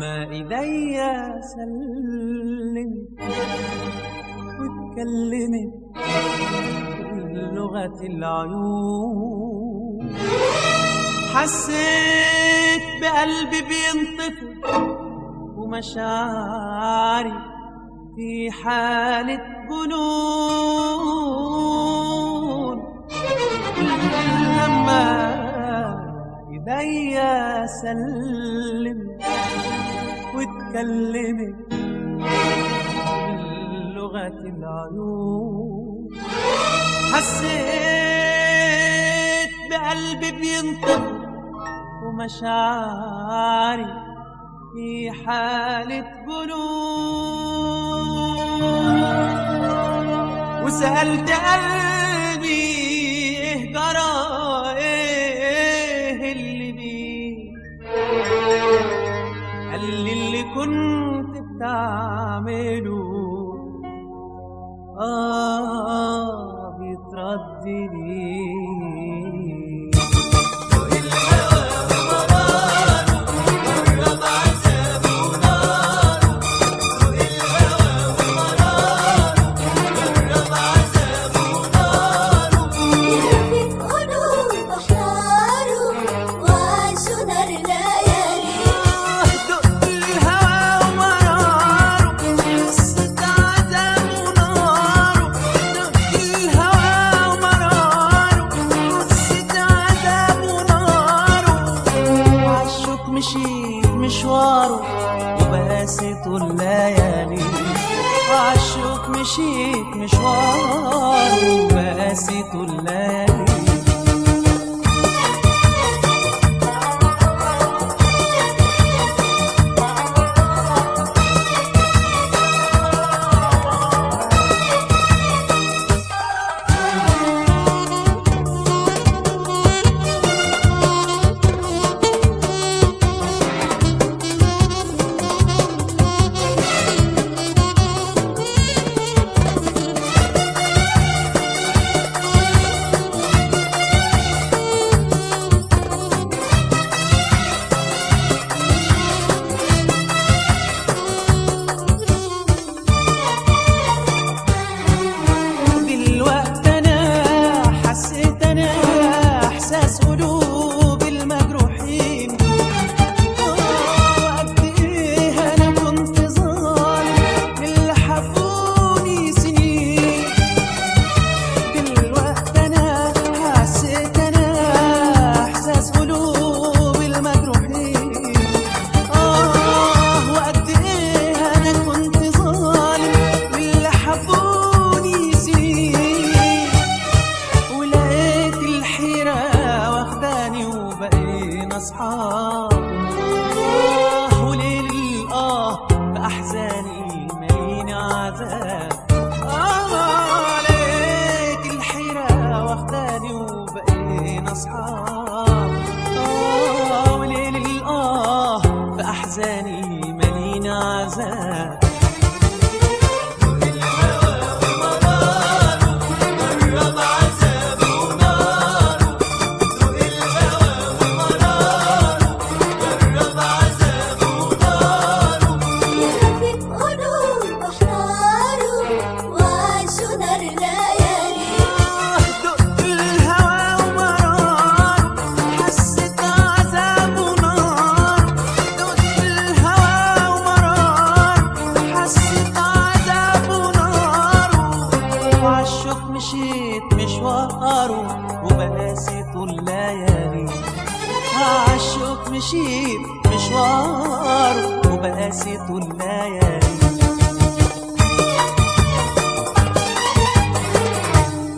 لما ايديا سلمت واتكلمت بلغة العيون حسيت بقلبي بينطفئ ومشاعري في حالة جنون لما ايديا سلمت واتكلمت بلغة العيون حسيت بقلبي بينطق ومشاعري في حالة جنون وسألت قلبي ايه جرى ايه اللي بيه قال لي اللي كنت بتعمله آه بيترد ليه يرفق قلوب أحراره وعاشوا نار الليالي دق الهوى ومراره قصة عذاب وناره دق الهوى ومراره قصة عذاب وناره وعالشوك مشيت مشواره وبقاسته الليالي وعالشوك مشيت مشواره وبقاسته الليالي دلوقتي انا حسيت انا احساس قلوب المجروحين آه، وقد ايه انا كنت ظالم اللي حبوني سنين دلوقتي انا حسيت انا احساس قلوب المجروحين آه وقد إيه أنا كنت ظالم واللي حبوني سنين ولقيت الحيرة واخداني وبقينا أصحاب آه وليل الآه بأحزاني ماليني عذاب آه لقيت الحيرة واخداني وبقينا أصحاب آه وليل الآه بأحزاني ماليني عذاب يرفق قلوب أحراره وعاشوا نار الليالي دق الهوى ومرار حسيت عذاب ونار دق الهوى ومرار حسيت عذاب ونار وعالشوك مشيت مشواره وبقاسيته الليالي عالشوك مشيت مشواره وبقاسيته الليالي